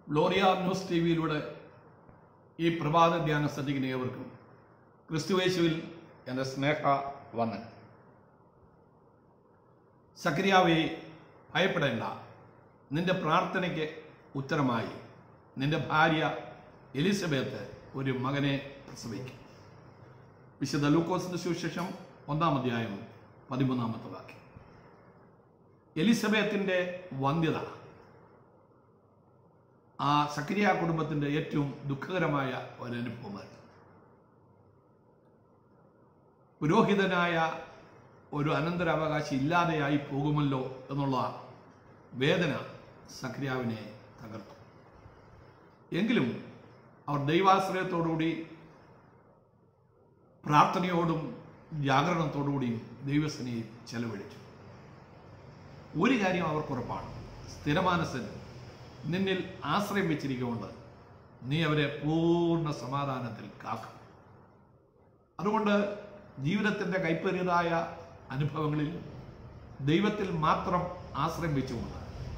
Gloria news T വിയിലൂടെ ഈ പ്രഭാത ധ്യാനം ശ്രദ്ധിക്കുന്ന ഏവർക്കും ക്രിസ്തുവേശുവിൽ എൻ്റെ സ്നേഹ വന്ദൻ സക്രിയാവെ ഭയപ്പെടേണ്ട നിന്റെ പ്രാർത്ഥനയ്ക്ക് ഉത്തരമായി നിന്റെ ഭാര്യ എലിസബത്ത് ഒരു മകനെ പ്രസവിക്കും വിശുദ്ധ ലൂക്കോസിന്റെ സുവിശേഷം ഒന്നാം അധ്യായം പതിമൂന്നാമത്തെ വാക്യം എലിസബത്തിന്റെ വന്ധ്യത ആ സക്രിയ കുടുംബത്തിന്റെ ഏറ്റവും ദുഃഖകരമായ ഒരനുഭവമായിരുന്നു പുരോഹിതനായ ഒരു അനന്തരാവകാശി ഇല്ലാതെയായി പോകുമല്ലോ എന്നുള്ള വേദന സക്രിയാവിനെ തകർത്തു എങ്കിലും അവർ ദൈവാശ്രയത്തോടുകൂടി പ്രാർത്ഥനയോടും ജാഗരണത്തോടുകൂടിയും ദൈവസനയെ ചെലവഴിച്ചു ഒരു കാര്യം അവർക്കുറപ്പാണ് സ്ഥിരമാനസൻ നിന്നിൽ ആശ്രയം വെച്ചിരിക്കുകൊണ്ട് നീ അവരെ പൂർണ്ണ സമാധാനത്തിൽ കാക്കും അതുകൊണ്ട് ജീവിതത്തിൻ്റെ കൈപ്പറിയതായ അനുഭവങ്ങളിൽ ദൈവത്തിൽ മാത്രം ആശ്രയം വെച്ചുകൊണ്ട്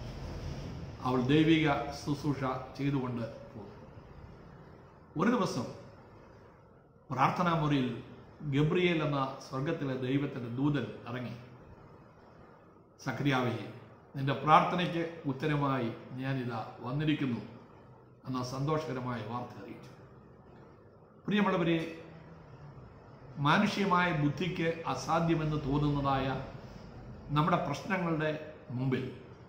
അവൾ ദൈവിക ശുശ്രൂഷ ചെയ്തുകൊണ്ട് പോകും ഒരു ദിവസം പ്രാർത്ഥനാ മുറിയിൽ ഗബ്രിയേൽ എന്ന സ്വർഗത്തിലെ ദൈവത്തിൻ്റെ ദൂതൻ ഇറങ്ങി സക്രിയാവെ നിന്റെ പ്രാർത്ഥനയ്ക്ക് ഉത്തരമായി ഞാനിതാ വന്നിരിക്കുന്നു എന്ന സന്തോഷകരമായ വാർത്ത അറിയിച്ചു പ്രിയമുള്ളവരെ മാനുഷികമായ ബുദ്ധിക്ക് അസാധ്യമെന്ന് തോന്നുന്നതായ നമ്മുടെ പ്രശ്നങ്ങളുടെ മുമ്പിൽ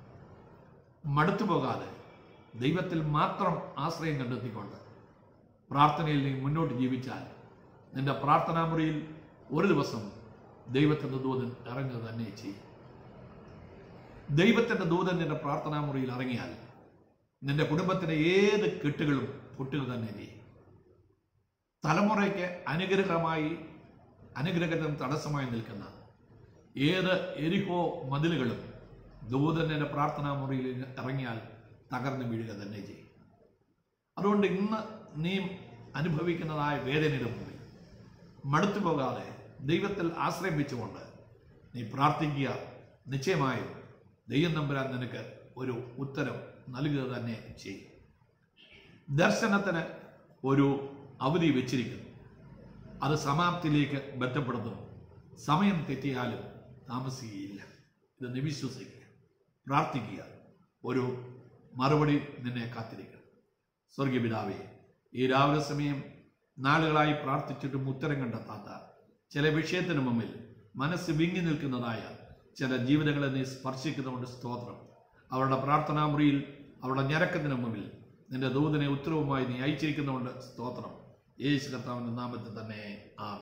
മടുത്തു പോകാതെ ദൈവത്തിൽ മാത്രം ആശ്രയം കണ്ടെത്തിക്കൊണ്ട് പ്രാർത്ഥനയിൽ നീ മുന്നോട്ട് ജീവിച്ചാൽ നിന്റെ പ്രാർത്ഥനാ മുറിയിൽ ഒരു ദിവസം ദൈവത്തിൻ്റെ ദൂതൻ ഇറങ്ങുക തന്നെ ചെയ്യും ദൈവത്തിൻ്റെ ദൂതൻ നിന്റെ പ്രാർത്ഥനാ മുറിയിൽ ഇറങ്ങിയാൽ നിന്റെ കുടുംബത്തിലെ ഏത് കെട്ടുകളും പൊട്ടുക തന്നെ ചെയ്യും തലമുറയ്ക്ക് അനുഗ്രഹമായി അനുഗ്രഹത്തിന് തടസ്സമായി നിൽക്കുന്ന ഏത് എരിഹോ മതിലുകളും ദൂതന്റെ പ്രാർത്ഥനാ മുറിയിൽ ഇറങ്ങിയാൽ തകർന്നു വീഴുക തന്നെ ചെയ്യും അതുകൊണ്ട് ഇന്ന് നീ അനുഭവിക്കുന്നതായ വേദനയുടെ മുമ്പിൽ മടുത്തു പോകാതെ ദൈവത്തിൽ ആശ്രയം വെച്ചുകൊണ്ട് നീ പ്രാർത്ഥിക്കുക നിശ്ചയമായും ദൈവം നമ്പുരാൻ നിനക്ക് ഒരു ഉത്തരം നൽകുക തന്നെ ചെയ്യും ദർശനത്തിന് ഒരു അവധി വെച്ചിരിക്കുന്നു അത് സമാപ്തിയിലേക്ക് ബന്ധപ്പെടുത്തുന്നു സമയം തെറ്റിയാലും താമസിക്കുകയില്ല ഇത് നീ വിശ്വസിക്കുക പ്രാർത്ഥിക്കുക ഒരു മറുപടി നിന്നെ കാത്തിരിക്കണം സ്വർഗീയ പിതാവേ ഈ രാവിലെ സമയം നാളുകളായി പ്രാർത്ഥിച്ചിട്ടും ഉത്തരം കണ്ടെത്താത്ത ചില വിഷയത്തിന് മുമ്പിൽ മനസ്സ് വിങ്ങി നിൽക്കുന്നതായ ചില ജീവിതങ്ങളെ നീ സ്പർശിക്കുന്നതുകൊണ്ട് സ്തോത്രം അവരുടെ പ്രാർത്ഥനാ മുറിയിൽ അവരുടെ ഞരക്കത്തിന് മുമ്പിൽ നിന്റെ ദൂതനെ ഉത്തരവുമായി നീ അയച്ചിരിക്കുന്നതുകൊണ്ട് സ്തോത്രം യേശു കർത്താവിന്റെ നാമത്തിൽ തന്നെ ആ